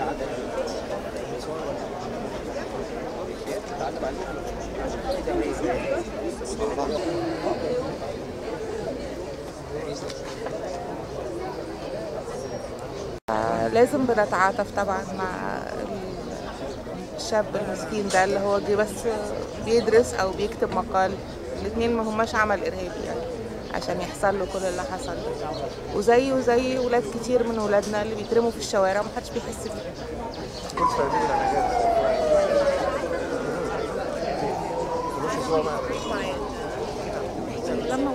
لازم بنتعاطف طبعا مع الشاب المسكين ده اللي هو جه بس بيدرس او بيكتب مقال الاتنين ما هماش عمل ارهابي يعني عشان يحصل له كل اللي حصل ده وزيه وزي ولاد كتير من ولادنا اللي بيترموا في الشوارع ومحدش بيحس بيه لما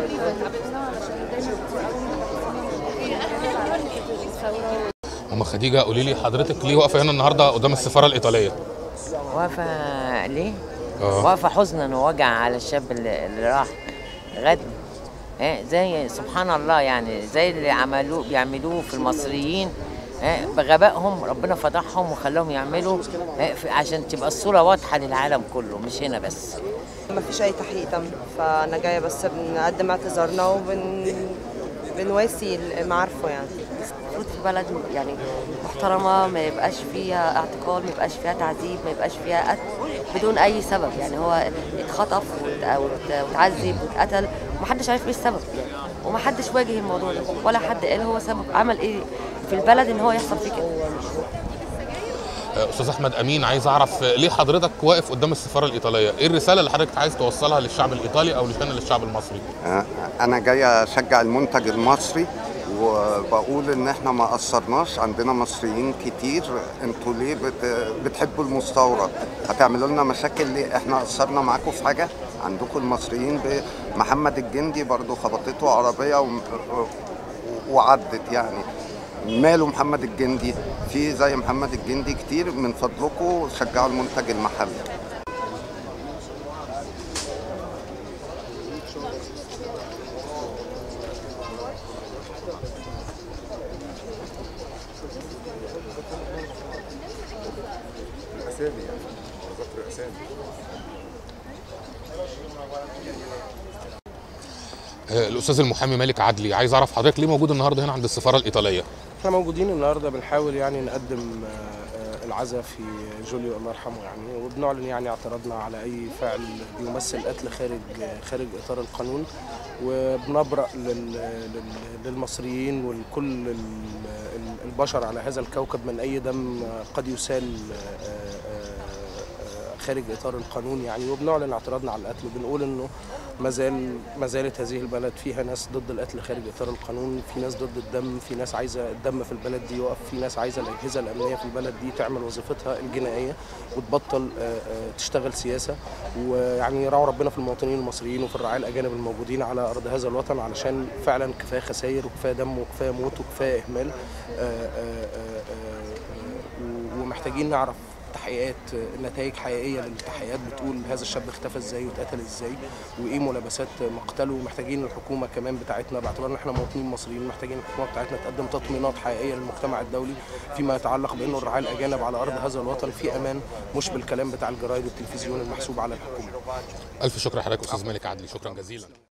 ام خديجه قولي لي حضرتك ليه واقفه هنا النهارده قدام السفاره الايطاليه واقفة ليه؟ اه واقفة حزنا ووجع على الشاب اللي, اللي راح غد إيه زي سبحان الله يعني زي اللي عملوه بيعملوه في المصريين إيه بغبائهم ربنا فضحهم وخلاهم يعملوا إيه في- عشان تبقى الصورة واضحة للعالم كله مش هنا بس ما فيش اي تحقيق تم فانا جايه بس بنقدم اعتذارنا وبن بنواسي المعارفه يعني المفروض في بلد يعني محترمه ما يبقاش فيها اعتقال ما يبقاش فيها تعذيب ما يبقاش فيها قتل بدون اي سبب يعني هو اتخطف وات- وات- واتعذب واتقتل ومحدش عارف ايه السبب يعني ومحدش واجه الموضوع ده ولا حد قال هو سبب عمل ايه في البلد ان هو يحصل فيه كده آه، استاذ احمد امين عايز اعرف آه، ليه حضرتك واقف قدام السفاره الايطاليه ايه الرساله اللي حضرتك عايز توصلها للشعب الايطالي او كان للشعب المصري انا جاي اشجع المنتج المصري وبقول ان احنا ما قصرناش عندنا مصريين كتير انتوا ليه بت... بتحبوا المستورد هتعملوا لنا مشاكل ليه احنا قصرنا معاكم في حاجه عندكم المصريين ب... محمد الجندي برضو خبطته عربيه و... وعدت يعني ماله محمد الجندي في زي محمد الجندي كتير من فضلكم شجعوا المنتج المحلي آه، الاستاذ المحامي مالك عدلي عايز اعرف حضرتك ليه موجود النهارده هنا عند السفاره الايطاليه احنا موجودين النهارده بنحاول يعني نقدم آه، آه، العزاء في جوليو الله يرحمه يعني وبنعلن يعني اعتراضنا على اي فعل بيمثل قتل خارج خارج اطار القانون وبنبرأ لل- لل- للمصريين ولكل ال- ال- البشر على هذا الكوكب من اي دم قد يسال آه، آه، آه، خارج اطار القانون يعني وبنعلن اعتراضنا على القتل وبنقول انه ما زال ما زالت هذه البلد فيها ناس ضد القتل خارج اطار القانون في ناس ضد الدم في ناس عايزه الدم في البلد دي يقف في ناس عايزه الاجهزه الامنيه في البلد دي تعمل وظيفتها الجنائيه وتبطل آه، آه، تشتغل سياسه ويعني يراعوا ربنا في المواطنين المصريين وفي الرعاة الاجانب الموجودين على ارض هذا الوطن علشان فعلا كفايه خسائر وكفايه دم وكفايه موت وكفايه اهمال آه، آه، آه، آه، آه، ومحتاجين نعرف تحقيقات نتائج حقيقيه للتحقيقات بتقول هذا الشاب اختفى ازاي واتقتل ازاي وايه ملابسات مقتله محتاجين الحكومه كمان بتاعتنا باعتبار ان احنا مواطنين مصريين محتاجين الحكومه بتاعتنا تقدم تطمينات حقيقيه للمجتمع الدولي فيما يتعلق بانه الرعاة الاجانب على ارض هذا الوطن في امان مش بالكلام بتاع الجرايد والتلفزيون المحسوب على الحكومه الف شكر لحضرتك استاذ مالك عدلي شكرا جزيلا